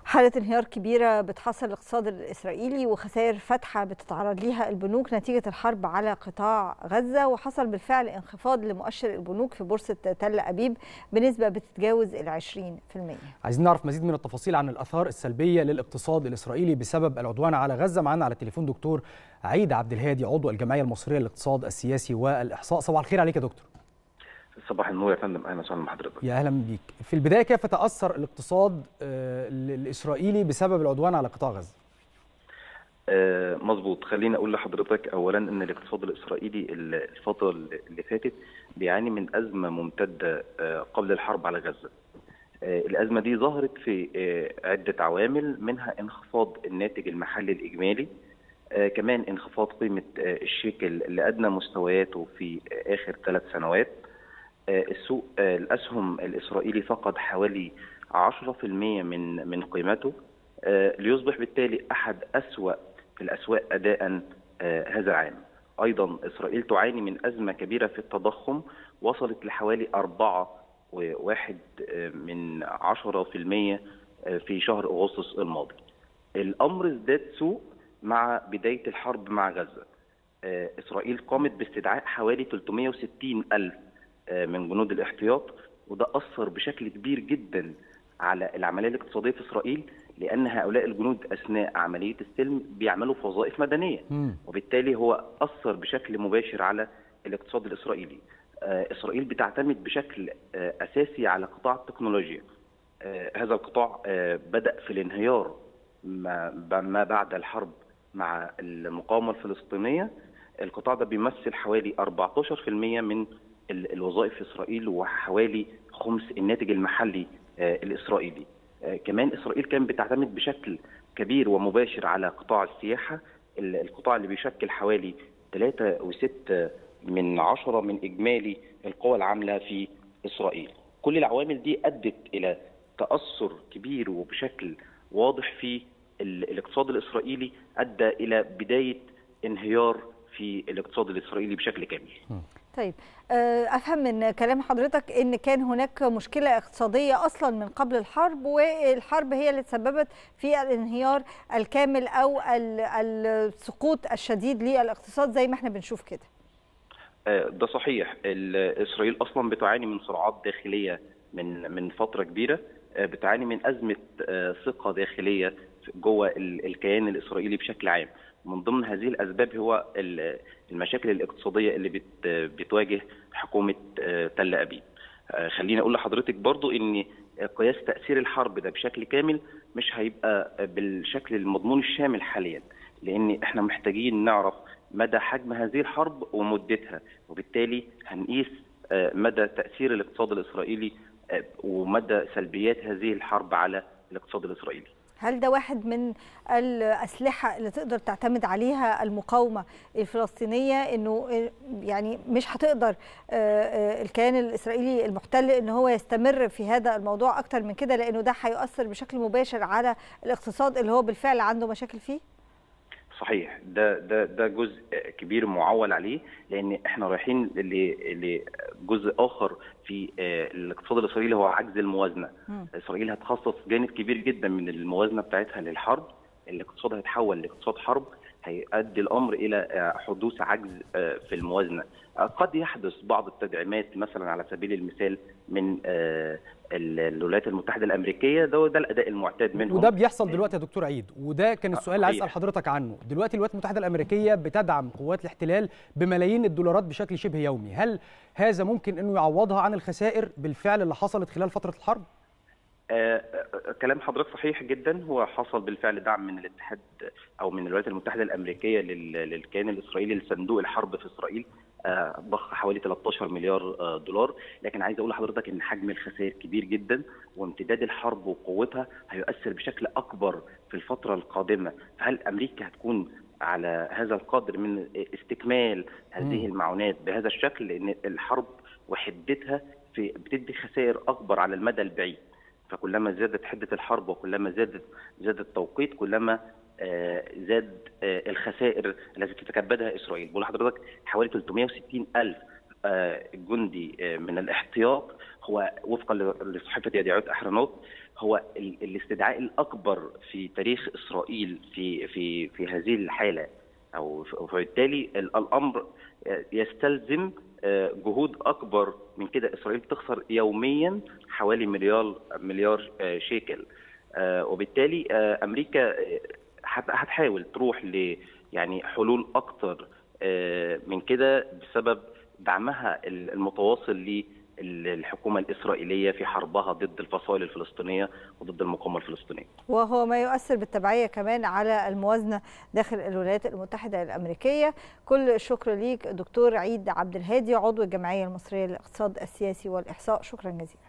حالة انهيار كبيرة بتحصل الاقتصاد الإسرائيلي وخسائر فاتحة بتتعرض ليها البنوك نتيجة الحرب على قطاع غزة وحصل بالفعل انخفاض لمؤشر البنوك في بورصة تل أبيب بنسبة بتتجاوز ال 20%. عايزين نعرف مزيد من التفاصيل عن الآثار السلبية للاقتصاد الإسرائيلي بسبب العدوان على غزة معنا على التليفون دكتور عيد عبد الهادي عضو الجمعية المصرية للاقتصاد السياسي والإحصاء صباح الخير عليك يا دكتور. صباح النور يا فندم اهلا وسهلا بحضرتك يا اهلا بيك في البدايه كيف تاثر الاقتصاد الاسرائيلي بسبب العدوان على قطاع غزه آه مظبوط خليني اقول لحضرتك اولا ان الاقتصاد الاسرائيلي الفتره اللي فاتت بيعاني من ازمه ممتده آه قبل الحرب على غزه آه الازمه دي ظهرت في عده عوامل منها انخفاض الناتج المحلي الاجمالي كمان انخفاض قيمه الشيكل لادنى مستوياته في اخر ثلاث سنوات السوق الاسهم الاسرائيلي فقد حوالي 10% من من قيمته ليصبح بالتالي احد اسوا الاسواق اداء هذا العام. ايضا اسرائيل تعاني من ازمه كبيره في التضخم وصلت لحوالي 4 وواحد من 10% في شهر اغسطس الماضي. الامر ازداد سوء مع بدايه الحرب مع غزه. اسرائيل قامت باستدعاء حوالي 360 الف من جنود الاحتياط وده اثر بشكل كبير جدا على العمليه الاقتصاديه في اسرائيل لان هؤلاء الجنود اثناء عمليه السلم بيعملوا في وظائف مدنيه م. وبالتالي هو اثر بشكل مباشر على الاقتصاد الاسرائيلي. اسرائيل بتعتمد بشكل اساسي على قطاع التكنولوجيا. هذا القطاع بدا في الانهيار ما بعد الحرب مع المقاومه الفلسطينيه القطاع ده بيمثل حوالي 14% من الوظائف في اسرائيل وحوالي خمس الناتج المحلي الاسرائيلي. كمان اسرائيل كانت بتعتمد بشكل كبير ومباشر على قطاع السياحه القطاع اللي بيشكل حوالي 3.6 من عشرة من اجمالي القوى العامله في اسرائيل. كل العوامل دي ادت الى تاثر كبير وبشكل واضح في الاقتصاد الاسرائيلي ادى الى بدايه انهيار في الاقتصاد الاسرائيلي بشكل كامل. طيب افهم من كلام حضرتك ان كان هناك مشكله اقتصاديه اصلا من قبل الحرب والحرب هي اللي تسببت في الانهيار الكامل او السقوط الشديد للاقتصاد زي ما احنا بنشوف كده ده صحيح اسرائيل اصلا بتعاني من صراعات داخليه من من فتره كبيره بتعاني من ازمه ثقه داخليه جوه الكيان الاسرائيلي بشكل عام من ضمن هذه الاسباب هو المشاكل الاقتصاديه اللي بتواجه حكومه تل ابيب. خليني اقول لحضرتك برضو ان قياس تاثير الحرب ده بشكل كامل مش هيبقى بالشكل المضمون الشامل حاليا لان احنا محتاجين نعرف مدى حجم هذه الحرب ومدتها وبالتالي هنقيس مدى تاثير الاقتصاد الاسرائيلي ومدى سلبيات هذه الحرب على الاقتصاد الاسرائيلي. هل ده واحد من الأسلحة اللي تقدر تعتمد عليها المقاومة الفلسطينية إنه يعني مش هتقدر الكيان الإسرائيلي المحتل إن هو يستمر في هذا الموضوع أكتر من كده لأنه ده هيؤثر بشكل مباشر على الاقتصاد اللي هو بالفعل عنده مشاكل فيه؟ صحيح ده ده ده جزء كبير معول عليه لان احنا رايحين لجزء اخر في الاقتصاد الاسرائيلي هو عجز الموازنه م. اسرائيل هتخصص جانب كبير جدا من الموازنه بتاعتها للحرب الاقتصاد هيتحول لاقتصاد حرب هيؤدي الامر الى حدوث عجز في الموازنه قد يحدث بعض التدعيمات مثلا على سبيل المثال من الولايات المتحده الامريكيه ده ده الاداء المعتاد منهم وده بيحصل دلوقتي يا دكتور عيد وده كان السؤال اللي عايز اسال حضرتك عنه دلوقتي الولايات المتحده الامريكيه بتدعم قوات الاحتلال بملايين الدولارات بشكل شبه يومي هل هذا ممكن انه يعوضها عن الخسائر بالفعل اللي حصلت خلال فتره الحرب آه كلام حضرتك صحيح جدا هو حصل بالفعل دعم من الاتحاد او من الولايات المتحده الامريكيه للكيان الاسرائيلي لصندوق الحرب في اسرائيل آه ضخ حوالي 13 مليار آه دولار لكن عايز اقول لحضرتك ان حجم الخسائر كبير جدا وامتداد الحرب وقوتها هيؤثر بشكل اكبر في الفتره القادمه فهل امريكا هتكون على هذا القدر من استكمال هذه المعونات بهذا الشكل لان الحرب وحدتها في بتدي خسائر اكبر على المدى البعيد فكلما زادت حده الحرب وكلما زادت زاد التوقيت كلما زاد الخسائر التي تتكبدها اسرائيل بقول لحضرتك حوالي 360 الف جندي من الاحتياط هو وفقا لصحيفه يديعوت احرنوت هو الاستدعاء الاكبر في تاريخ اسرائيل في في في هذه الحاله او فبالتالي الامر يستلزم جهود اكبر من كده اسرائيل بتخسر يوميا حوالي مليار مليار شيكل وبالتالي امريكا هتحاول تروح ل يعني حلول اكتر من كده بسبب دعمها المتواصل للحكومه الاسرائيليه في حربها ضد الفصائل الفلسطينيه وضد المقاومه الفلسطينيه. وهو ما يؤثر بالتبعيه كمان على الموازنه داخل الولايات المتحده الامريكيه. كل الشكر ليك دكتور عيد عبد الهادي عضو الجمعيه المصريه للاقتصاد السياسي والاحصاء، شكرا جزيلا.